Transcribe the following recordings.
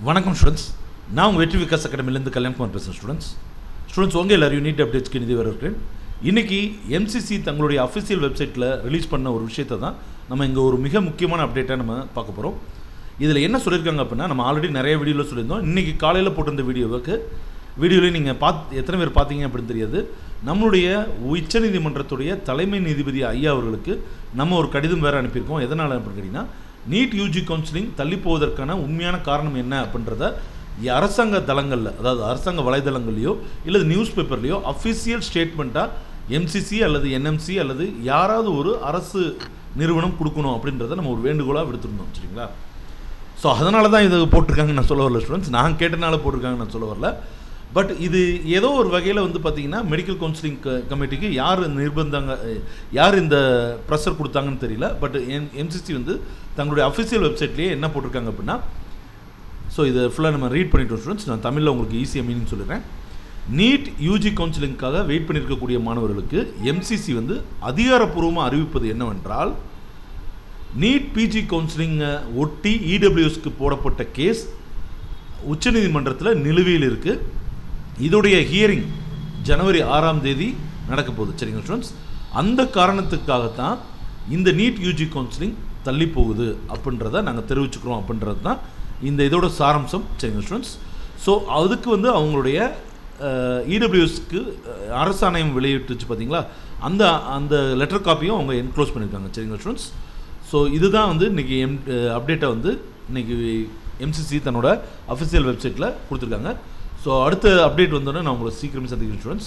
வணக்கம் ஸ்டூடெண்ட்ஸ் நான் உங்கள் வெற்றி விகாஸ் அகாடமிலேருந்து கல்யாண்குமார் பேசுகிறேன் ஸ்டூடெண்ட்ஸ் ஸ்டூடெண்ட்ஸ் உங்கள் எல்லாரும் யூனிட் அப்டேட்ஸ்க்கு நிதி வரவேற்கிறேன் இன்றைக்கி எம்சிசி தங்களுடைய அஃபிஷியல் வெப்சைட்டில் ரிலீஸ் பண்ண ஒரு விஷயத்தை தான் நம்ம இங்கே ஒரு மிக முக்கியமான அப்டேட்டாக நம்ம பார்க்க போகிறோம் இதில் என்ன சொல்லியிருக்காங்க அப்படின்னா நம்ம ஆல்ரெடி நிறைய வீடியோவில் சொல்லியிருந்தோம் இன்றைக்கி காலையில் போட்டிருந்த வீடியோவுக்கு வீடியோவில் நீங்கள் பார்த்து எத்தனை பேர் பார்த்தீங்க அப்படின்னு தெரியாது நம்மளுடைய உச்சநீதிமன்றத்துடைய தலைமை நீதிபதி ஐயா அவர்களுக்கு நம்ம ஒரு கடிதம் வேறு அனுப்பியிருக்கோம் எதனால் அப்படின்னு கேட்டிங்கன்னா நீட் யூஜி கவுன்சிலிங் தள்ளி போவதற்கான உண்மையான காரணம் என்ன அப்படின்றத அரசாங்க தளங்களில் அதாவது அரசாங்க வலைதளங்கள்லையோ இல்லை நியூஸ் பேப்பர்லேயோ அஃபிஷியல் ஸ்டேட்மெண்ட்டாக எம்சிசி அல்லது என்எம்சி அல்லது யாராவது ஒரு அரசு நிறுவனம் கொடுக்கணும் அப்படின்றத நம்ம ஒரு வேண்டுகோளாக விடுத்திருந்தோம் சரிங்களா ஸோ அதனால தான் இது போட்டிருக்காங்கன்னு நான் சொல்ல வரல ஸ்டூடெண்ட்ஸ் நான் கேட்டனால போட்டிருக்காங்கன்னு நான் சொல்ல வரல பட் இது ஏதோ ஒரு வகையில் வந்து பார்த்தீங்கன்னா மெடிக்கல் கவுன்சிலிங் க கமிட்டிக்கு யார் நிர்பந்தாங்க யார் இந்த ப்ரெஷர் கொடுத்தாங்கன்னு தெரியல பட் என் எம்சிசி வந்து தங்களுடைய அஃபிஷியல் வெப்சைட்லேயே என்ன போட்டிருக்காங்க அப்படின்னா ஸோ இதை ஃபுல்லாக நம்ம ரீட் பண்ணிட்டோம் ஸ்டூடெண்ட்ஸ் நான் தமிழில் உங்களுக்கு ஈஸியாக மீனிங் சொல்லிடுறேன் நீட் யூஜி கவுன்சிலிங்காக வெயிட் பண்ணியிருக்கக்கூடிய மாணவர்களுக்கு எம்சிசி வந்து அதிகாரப்பூர்வமாக அறிவிப்பது என்னவென்றால் நீட் பிஜி கவுன்சிலிங்கை ஒட்டி இடபிள்யூஎஸ்க்கு போடப்பட்ட கேஸ் உச்சநீதிமன்றத்தில் நிலுவையில் இருக்குது இதோடைய ஹியரிங் ஜனவரி ஆறாம் தேதி நடக்க போகுது சரிங்க ஸ்டூடெண்ட்ஸ் அந்த காரணத்துக்காகத்தான் இந்த நீட் யூஜி கவுன்சிலிங் தள்ளி போகுது அப்படின்றத நாங்கள் தெரிவிச்சுக்கிறோம் அப்படின்றது தான் இந்த இதோட சாராம்சம் சரிங்க ஸ்டூடெண்ட்ஸ் ஸோ அதுக்கு வந்து அவங்களுடைய இடபிள்யூஎஸ்க்கு அரசாணையம் வெளியிட்டுச்சு பார்த்தீங்களா அந்த அந்த லெட்டர் காப்பியும் அவங்க என்க்ளோஸ் பண்ணியிருக்காங்க சரிங்களா ஸ்டூடெண்ட்ஸ் ஸோ இதுதான் வந்து இன்றைக்கி எம் அப்டேட்டை வந்து இன்றைக்கி எம்சிசி தன்னோட அஃபிஷியல் வெப்சைட்டில் கொடுத்துருக்காங்க ஸோ அடுத்த அப்டேட் வந்தோடனே நான் உங்களை சீக்கிரமே சந்திக்கிறேன் ஸ்டூடெண்ட்ஸ்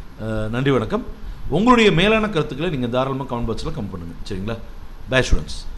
நன்றி வணக்கம் உங்களுடைய மேலான கருத்துக்களை நீங்கள் தாராளமாக கமெண்ட் பாக்ஸில் கமெண்ட் பண்ணுங்கள் சரிங்களா பை ஸ்டூடெண்ட்ஸ்